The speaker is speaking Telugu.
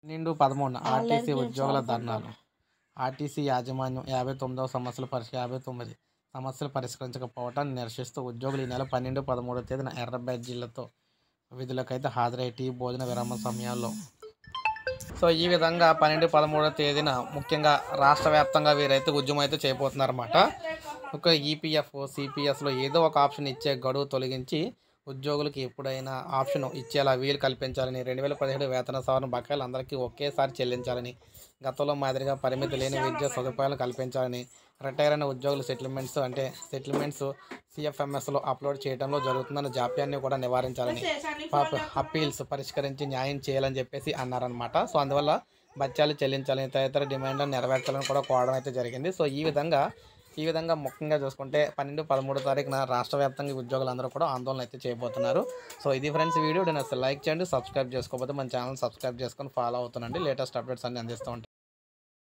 పన్నెండు పదమూడు ఆర్టీసీ ఉద్యోగుల ధర్నాలు ఆర్టీసీ యాజమాన్యం యాభై తొమ్మిదవ సమస్యలు పరిష్ యాభై తొమ్మిది సమస్యలు పరిష్కరించకపోవటాన్ని నిరసిస్తూ ఉద్యోగులు ఈ నెల పన్నెండు పదమూడవ తేదీన ఎర్ర బ్యాడ్జీలతో విధులకైతే హాజరై టీ భోజన విరామ సమయాల్లో సో ఈ విధంగా పన్నెండు పదమూడవ తేదీన ముఖ్యంగా రాష్ట్ర వ్యాప్తంగా వీరైతే ఉద్యమం అయితే చేయబోతున్నారన్నమాట ఒక ఈపీఎఫ్ సిపిఎస్లో ఏదో ఒక ఆప్షన్ ఇచ్చే గడువు తొలగించి ఉద్యోగులకి ఎప్పుడైనా ఆప్షన్ ఇచ్చేలా వీలు కల్పించాలని రెండు వేల పదిహేడు వేతన సవరణ బకాయిలు అందరికీ ఒకేసారి చెల్లించాలని గతంలో మాదిరిగా పరిమితి లేని విద్యా సదుపాయాలు కల్పించాలని రిటైర్ అయిన ఉద్యోగుల సెటిల్మెంట్స్ అంటే సెటిల్మెంట్స్ సిఎఫ్ఎంఎస్లో అప్లోడ్ చేయడంలో జరుగుతున్న జాప్యాన్ని కూడా నివారించాలని పాప అప్పీల్స్ పరిష్కరించి న్యాయం చేయాలని చెప్పేసి అన్నారనమాట సో అందువల్ల బత్యాలు చెల్లించాలని తదితర డిమాండ్లను నెరవేర్చాలని కూడా కోవడం అయితే జరిగింది సో ఈ విధంగా ఈ విధంగా ముఖ్యంగా చూసుకుంటే పన్నెండు పదమూడు తారీఖున రాష్ట్ర వ్యాప్తంగా ఈ ఉద్యోగులందరూ కూడా ఆందోళన అయితే చేయబోతున్నారు సో ఇది ఫ్రెండ్స్ వీడియో నేను అసలు లైక్ చేయండి సబ్స్క్రైబ్ చేసుకోకపోతే మన ఛానల్ సబ్స్క్రైబ్ చేసుకొని ఫాలో అవుతుండండి లేటెస్ట్ అప్డేట్స్ అన్ని అందిస్తూ ఉంటాను